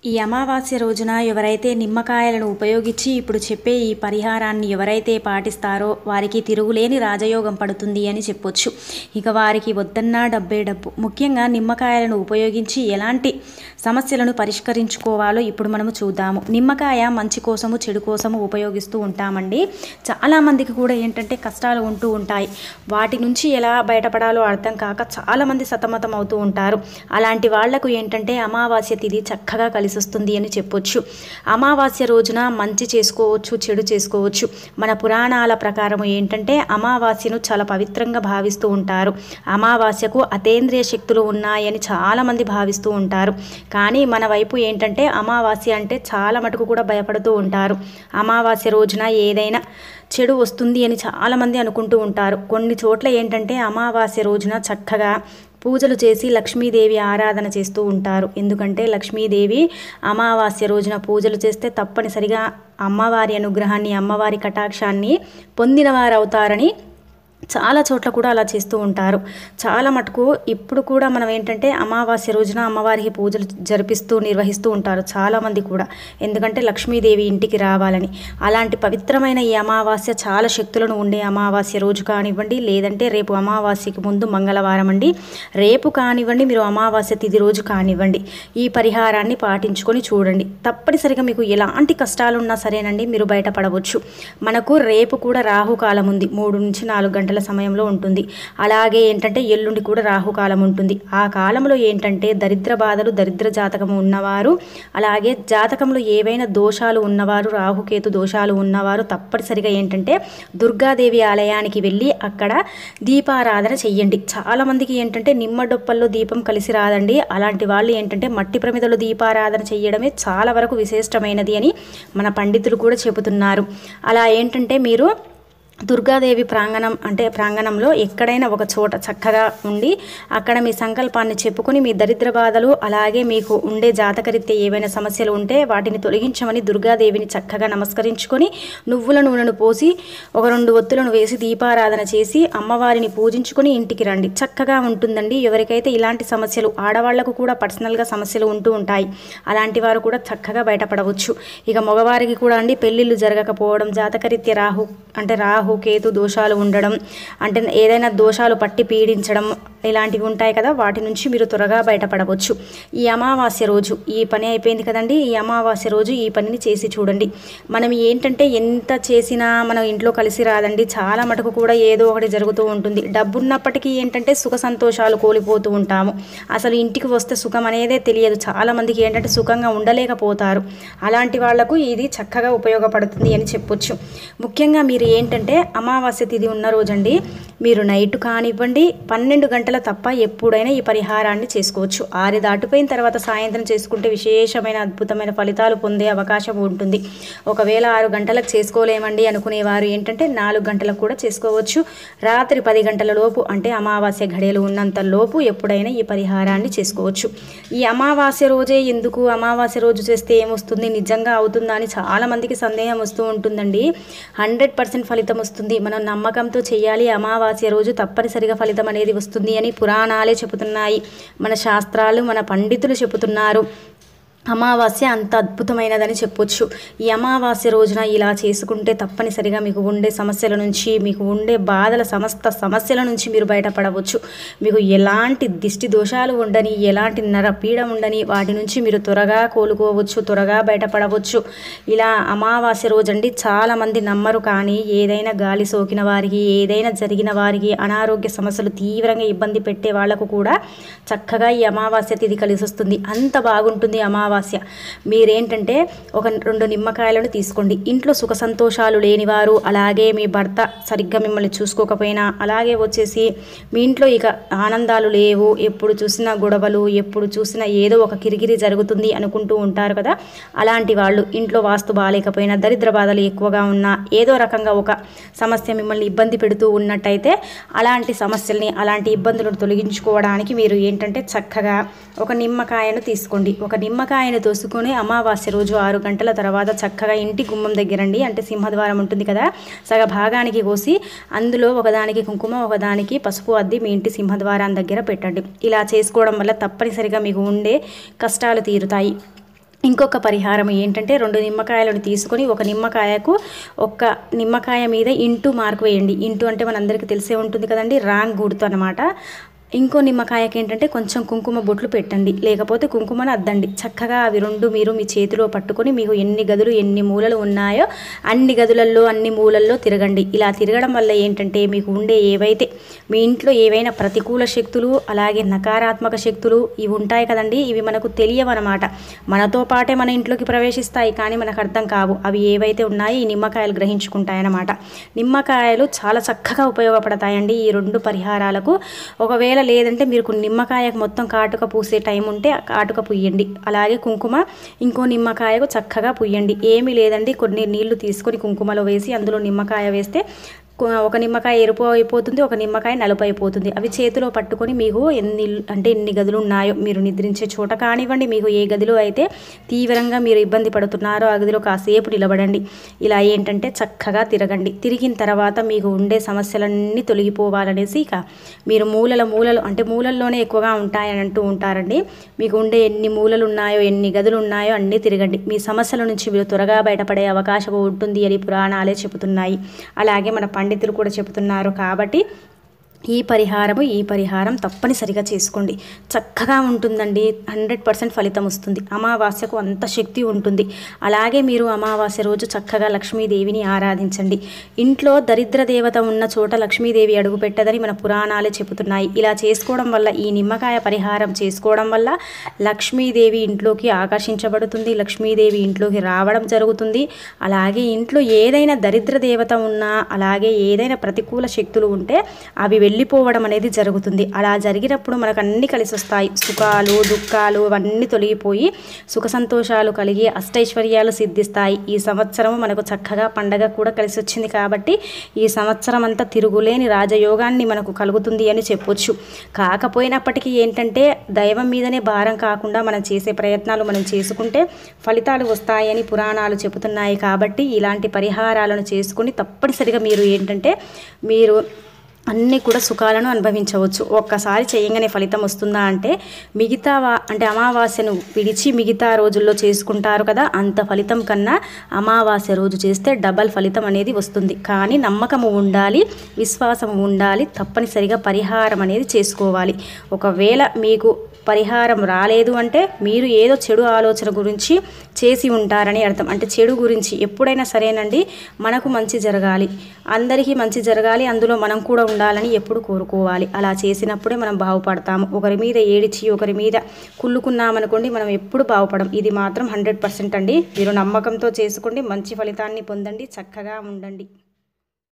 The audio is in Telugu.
ఈ అమావాస్య రోజున ఎవరైతే నిమ్మకాయలను ఉపయోగించి ఇప్పుడు చెప్పే ఈ పరిహారాన్ని ఎవరైతే పాటిస్తారో వారికి తిరుగులేని రాజయోగం పడుతుంది అని చెప్పొచ్చు ఇక వారికి వద్దన్నా డబ్బే డబ్బు ముఖ్యంగా నిమ్మకాయలను ఉపయోగించి ఎలాంటి సమస్యలను పరిష్కరించుకోవాలో ఇప్పుడు మనము చూద్దాము నిమ్మకాయ మంచి కోసము చెడు కోసము ఉపయోగిస్తూ ఉంటామండి చాలామందికి కూడా ఏంటంటే కష్టాలు ఉంటూ ఉంటాయి వాటి నుంచి ఎలా బయటపడాలో అర్థం కాక చాలామంది సతమతం అవుతూ ఉంటారు అలాంటి వాళ్లకు ఏంటంటే అమావాస్య తిథి చక్కగా కలిసి వస్తుంది అని చెప్పొచ్చు అమావాస్య రోజున మంచి చేసుకోవచ్చు చెడు చేసుకోవచ్చు మన పురాణాల ప్రకారం ఏంటంటే అమావాస్యను చాలా పవిత్రంగా భావిస్తూ ఉంటారు అమావాస్యకు అతేంద్రియ శక్తులు ఉన్నాయని చాలామంది భావిస్తూ ఉంటారు కానీ మన వైపు ఏంటంటే అమావాస్య అంటే చాలా మటుకు కూడా భయపడుతూ ఉంటారు అమావాస్య రోజున ఏదైనా చెడు వస్తుంది అని చాలామంది అనుకుంటూ ఉంటారు కొన్ని చోట్ల ఏంటంటే అమావాస్య రోజున చక్కగా పూజలు చేసి లక్ష్మీదేవి ఆరాధన చేస్తూ ఉంటారు ఎందుకంటే లక్ష్మీదేవి అమావాస్య రోజున పూజలు చేస్తే తప్పనిసరిగా అమ్మవారి అనుగ్రహాన్ని అమ్మవారి కటాక్షాన్ని పొందినవారు అవుతారని చాలా చోట్ల కూడా అలా చేస్తూ ఉంటారు చాలా మటుకు ఇప్పుడు కూడా మనం ఏంటంటే అమావాస్య రోజున అమ్మవారికి పూజలు జరిపిస్తూ నిర్వహిస్తూ ఉంటారు చాలామంది కూడా ఎందుకంటే లక్ష్మీదేవి ఇంటికి రావాలని అలాంటి పవిత్రమైన ఈ అమావాస్య చాలా శక్తులను ఉండే అమావాస్య రోజు కానివ్వండి లేదంటే రేపు అమావాస్యకి ముందు మంగళవారం అండి రేపు కానివ్వండి మీరు అమావాస్య తిథి రోజు కానివ్వండి ఈ పరిహారాన్ని పాటించుకొని చూడండి తప్పనిసరిగా మీకు ఎలాంటి కష్టాలు ఉన్నా సరేనండి మీరు బయటపడవచ్చు మనకు రేపు కూడా రాహుకాలం ఉంది మూడు నుంచి నాలుగు గంటల సమయంలో ఉంటుంది అలాగే ఏంటంటే ఎల్లుండి కూడా రాహుకాలం ఉంటుంది ఆ కాలంలో ఏంటంటే దరిద్ర బాధలు దరిద్ర జాతకము ఉన్నవారు అలాగే జాతకంలో ఏవైనా దోషాలు ఉన్నవారు రాహుకేతు దోషాలు ఉన్నవారు తప్పనిసరిగా ఏంటంటే దుర్గాదేవి ఆలయానికి వెళ్ళి అక్కడ దీపారాధన చెయ్యండి చాలామందికి ఏంటంటే నిమ్మ డొప్పల్లో దీపం కలిసి రాదండి అలాంటి వాళ్ళు ఏంటంటే మట్టి ప్రమిదలో దీపారాధన చెయ్యడమే చాలా వరకు విశిష్టమైనది అని మన పండితులు కూడా చెబుతున్నారు అలా ఏంటంటే మీరు దుర్గాదేవి ప్రాంగణం అంటే ప్రాంగణంలో ఎక్కడైనా ఒక చోట చక్కగా ఉండి అక్కడ మీ సంకల్పాన్ని చెప్పుకొని మీ దరిద్ర బాధలు అలాగే మీకు ఉండే జాతకరీత్యా ఏవైనా సమస్యలు ఉంటే వాటిని తొలగించమని దుర్గాదేవిని చక్కగా నమస్కరించుకొని నువ్వుల నూనెను పోసి ఒక రెండు ఒత్తులను వేసి దీపారాధన చేసి అమ్మవారిని పూజించుకొని ఇంటికి రండి చక్కగా ఉంటుందండి ఎవరికైతే ఇలాంటి సమస్యలు ఆడవాళ్లకు కూడా పర్సనల్గా సమస్యలు ఉంటూ ఉంటాయి అలాంటి వారు కూడా చక్కగా బయటపడవచ్చు ఇక మగవారికి కూడా అండి పెళ్ళిళ్ళు జరగకపోవడం జాతకరీత్యా రాహు అంటే రాహు కేతు దోషాలు ఉండడం అంటే ఏదైనా దోషాలు పట్టి పీడించడం ఇలాంటివి ఉంటాయి కదా వాటి నుంచి మీరు త్వరగా బయటపడవచ్చు ఈ అమావాస్య రోజు ఈ పని అయిపోయింది కదండి ఈ అమావాస్య రోజు ఈ పనిని చేసి చూడండి మనం ఏంటంటే ఎంత చేసినా మనం ఇంట్లో కలిసి రాదండి చాలా మటుకు కూడా ఏదో ఒకటి జరుగుతూ ఉంటుంది డబ్బు ఉన్నప్పటికీ ఏంటంటే సుఖ సంతోషాలు కోల్పోతూ ఉంటాము అసలు ఇంటికి వస్తే సుఖం అనేదే తెలియదు చాలా మందికి ఏంటంటే సుఖంగా ఉండలేకపోతారు అలాంటి వాళ్లకు ఇది చక్కగా ఉపయోగపడుతుంది అని చెప్పొచ్చు ముఖ్యంగా మీరు ఏంటంటే అమావాస్య తిథి ఉన్న రోజండి మీరు నైట్ కానివ్వండి పన్నెండు గంటల తప్ప ఎప్పుడైనా ఈ పరిహారాన్ని చేసుకోవచ్చు ఆరు దాటిపోయిన తర్వాత సాయంత్రం చేసుకుంటే విశేషమైన అద్భుతమైన ఫలితాలు పొందే అవకాశం ఉంటుంది ఒకవేళ ఆరు గంటలకు చేసుకోలేమండి అనుకునేవారు ఏంటంటే నాలుగు గంటలకు కూడా చేసుకోవచ్చు రాత్రి పది గంటల లోపు అంటే అమావాస్య ఘడియలు ఉన్నంత లోపు ఎప్పుడైనా ఈ పరిహారాన్ని చేసుకోవచ్చు ఈ అమావాస్య రోజే ఎందుకు అమావాస్య రోజు చేస్తే ఏమొస్తుంది నిజంగా అవుతుందా అని చాలామందికి సందేహం వస్తూ ఉంటుందండి హండ్రెడ్ పర్సెంట్ ఫలితం వస్తుంది మనం నమ్మకంతో చేయాలి అమావాస్య రోజు తప్పనిసరిగా ఫలితం అనేది వస్తుంది అని పురాణాలే చెబుతున్నాయి మన శాస్త్రాలు మన పండితులు చెబుతున్నారు అమావాస్య అంత అద్భుతమైనదని చెప్పొచ్చు ఈ అమావాస్య రోజున ఇలా చేసుకుంటే తప్పనిసరిగా మీకు ఉండే సమస్యల నుంచి మీకు ఉండే బాధల సమస్త సమస్యల నుంచి మీరు బయటపడవచ్చు మీకు ఎలాంటి దిష్టి దోషాలు ఉండని ఎలాంటి నరపీడ ఉండని వాటి నుంచి మీరు త్వరగా కోలుకోవచ్చు త్వరగా బయటపడవచ్చు ఇలా అమావాస్య రోజండి చాలామంది నమ్మరు కానీ ఏదైనా గాలి సోకిన వారికి ఏదైనా జరిగిన వారికి అనారోగ్య సమస్యలు తీవ్రంగా ఇబ్బంది పెట్టే వాళ్లకు కూడా చక్కగా ఈ అమావాస్య తిథి కలిసి వస్తుంది అంత బాగుంటుంది అమావాస్య అమావాస్య మీరేంటంటే ఒక రెండు నిమ్మకాయలను తీసుకోండి ఇంట్లో సుఖ సంతోషాలు లేనివారు అలాగే మీ భర్త సరిగ్గా మిమ్మల్ని చూసుకోకపోయినా అలాగే వచ్చేసి మీ ఇంట్లో ఇక ఆనందాలు లేవు ఎప్పుడు చూసినా గొడవలు ఎప్పుడు చూసినా ఏదో ఒక కిరికిరి జరుగుతుంది అనుకుంటూ ఉంటారు కదా అలాంటి వాళ్ళు ఇంట్లో వాస్తు బాగాలేకపోయినా దరిద్ర బాధలు ఎక్కువగా ఉన్నా ఏదో రకంగా ఒక సమస్య మిమ్మల్ని ఇబ్బంది పెడుతూ ఉన్నట్టయితే అలాంటి సమస్యల్ని అలాంటి ఇబ్బందులను తొలగించుకోవడానికి మీరు ఏంటంటే చక్కగా ఒక నిమ్మకాయను తీసుకోండి ఒక నిమ్మకాయను తోసుకొని అమావాస్య రోజు ఆరు గంటల తర్వాత చక్కగా ఇంటి గుమ్మం దగ్గరండి అంటే సింహద్వారం ఉంటుంది కదా సగ భాగానికి కోసి అందులో ఒకదానికి కుంకుమ ఒకదానికి పసుపు అద్ది మీ ఇంటి సింహద్వారం దగ్గర పెట్టండి ఇలా చేసుకోవడం వల్ల తప్పనిసరిగా మీకు ఉండే కష్టాలు తీరుతాయి ఇంకొక పరిహారం ఏంటంటే రెండు నిమ్మకాయలను తీసుకొని ఒక నిమ్మకాయకు ఒక నిమ్మకాయ మీద ఇంటూ మార్క్ వేయండి ఇంటూ అంటే మనందరికీ తెలిసే ఉంటుంది కదండి రాంగ్ గుర్తు అనమాట ఇంకో నిమ్మకాయకి ఏంటంటే కొంచెం కుంకుమ బొట్లు పెట్టండి లేకపోతే కుంకుమను అద్దండి చక్కగా అవి రెండు మీరు మీ చేతిలో పట్టుకొని మీకు ఎన్ని గదులు ఎన్ని మూలలు ఉన్నాయో అన్ని గదులలో అన్ని మూలల్లో తిరగండి ఇలా తిరగడం వల్ల ఏంటంటే మీకు ఉండే ఏవైతే మీ ఇంట్లో ఏవైనా ప్రతికూల శక్తులు అలాగే నకారాత్మక శక్తులు ఇవి ఉంటాయి కదండి ఇవి మనకు తెలియవన్నమాట మనతో పాటే మన ఇంట్లోకి ప్రవేశిస్తాయి కానీ మనకు అర్థం కావు అవి ఏవైతే ఉన్నాయో ఈ నిమ్మకాయలు గ్రహించుకుంటాయన్నమాట నిమ్మకాయలు చాలా చక్కగా ఉపయోగపడతాయండి ఈ రెండు పరిహారాలకు ఒకవేళ లేదంటే మీరు కొన్ని నిమ్మకాయకు మొత్తం కాటుక పూసే టైం ఉంటే ఆ కాటుక పుయ్యండి అలాగే కుంకుమ ఇంకో నిమ్మకాయకు చక్కగా పుయ్యండి ఏమీ లేదండి కొన్ని నీళ్లు తీసుకొని కుంకుమలో వేసి అందులో నిమ్మకాయ వేస్తే కు- ఒక నిమ్మకాయ ఎరుపు అయిపోతుంది ఒక నిమ్మకాయ నలుపు అయిపోతుంది అవి చేతిలో పట్టుకొని మీకు ఎన్ని అంటే ఎన్ని గదులు ఉన్నాయో మీరు నిద్రించే చోట కానివ్వండి మీకు ఏ గదిలో అయితే తీవ్రంగా మీరు ఇబ్బంది పడుతున్నారో ఆ గదిలో కాసేపు నిలబడండి ఇలా ఏంటంటే చక్కగా తిరగండి తిరిగిన తర్వాత మీకు ఉండే సమస్యలన్నీ తొలగిపోవాలనేసి ఇక మీరు మూలల మూలలు అంటే మూలల్లోనే ఎక్కువగా ఉంటాయని అంటూ ఉంటారండి మీకు ఉండే ఎన్ని మూలలు ఉన్నాయో ఎన్ని గదులు ఉన్నాయో అన్నీ తిరగండి మీ సమస్యల నుంచి మీరు త్వరగా బయటపడే అవకాశం ఉంటుంది అని పురాణాలే చెబుతున్నాయి అలాగే మన పండితులు కూడా చెబుతున్నారు కాబట్టి ఈ పరిహారము ఈ పరిహారం తప్పనిసరిగా చేసుకోండి చక్కగా ఉంటుందండి హండ్రెడ్ పర్సెంట్ ఫలితం వస్తుంది అమావాస్యకు అంత శక్తి ఉంటుంది అలాగే మీరు అమావాస్య రోజు చక్కగా లక్ష్మీదేవిని ఆరాధించండి ఇంట్లో దరిద్ర దేవత ఉన్న చోట లక్ష్మీదేవి అడుగు పెట్టదని మన పురాణాలే చెబుతున్నాయి ఇలా చేసుకోవడం వల్ల ఈ నిమ్మకాయ పరిహారం చేసుకోవడం వల్ల లక్ష్మీదేవి ఇంట్లోకి ఆకర్షించబడుతుంది లక్ష్మీదేవి ఇంట్లోకి రావడం జరుగుతుంది అలాగే ఇంట్లో ఏదైనా దరిద్ర దేవత ఉన్నా అలాగే ఏదైనా ప్రతికూల శక్తులు ఉంటే అవి వెళ్ళిపోవడం అనేది జరుగుతుంది అలా జరిగినప్పుడు మనకు అన్ని కలిసి వస్తాయి సుఖాలు దుఃఖాలు అవన్నీ తొలగిపోయి సుఖ సంతోషాలు కలిగి అష్టైశ్వర్యాలు సిద్ధిస్తాయి ఈ సంవత్సరం మనకు చక్కగా పండగ కూడా కలిసి వచ్చింది కాబట్టి ఈ సంవత్సరం అంతా తిరుగులేని రాజయోగాన్ని మనకు కలుగుతుంది అని చెప్పొచ్చు కాకపోయినప్పటికీ ఏంటంటే దైవం మీదనే భారం కాకుండా మనం చేసే ప్రయత్నాలు మనం చేసుకుంటే ఫలితాలు వస్తాయని పురాణాలు చెబుతున్నాయి కాబట్టి ఇలాంటి పరిహారాలను చేసుకుని తప్పనిసరిగా మీరు ఏంటంటే మీరు అన్నీ కూడా సుఖాలను అనుభవించవచ్చు ఒక్కసారి చేయంగానే ఫలితం వస్తుందా అంటే మిగతా వా అంటే అమావాస్యను విడిచి మిగతా రోజుల్లో చేసుకుంటారు కదా అంత ఫలితం కన్నా అమావాస్య రోజు చేస్తే డబల్ ఫలితం అనేది వస్తుంది కానీ నమ్మకము ఉండాలి విశ్వాసం ఉండాలి తప్పనిసరిగా పరిహారం అనేది చేసుకోవాలి ఒకవేళ మీకు పరిహారం రాలేదు అంటే మీరు ఏదో చెడు ఆలోచన గురించి చేసి ఉంటారని అర్థం అంటే చెడు గురించి ఎప్పుడైనా సరేనండి మనకు మంచి జరగాలి అందరికీ మంచి జరగాలి అందులో మనం కూడా ఉండాలని ఎప్పుడు కోరుకోవాలి అలా చేసినప్పుడే మనం బాగుపడతాము ఒకరి మీద ఏడిచి ఒకరి మీద కుళ్ళుకున్నామనుకోండి మనం ఎప్పుడు బాగుపడం ఇది మాత్రం హండ్రెడ్ పర్సెంట్ అండి మీరు నమ్మకంతో చేసుకోండి మంచి ఫలితాన్ని పొందండి చక్కగా ఉండండి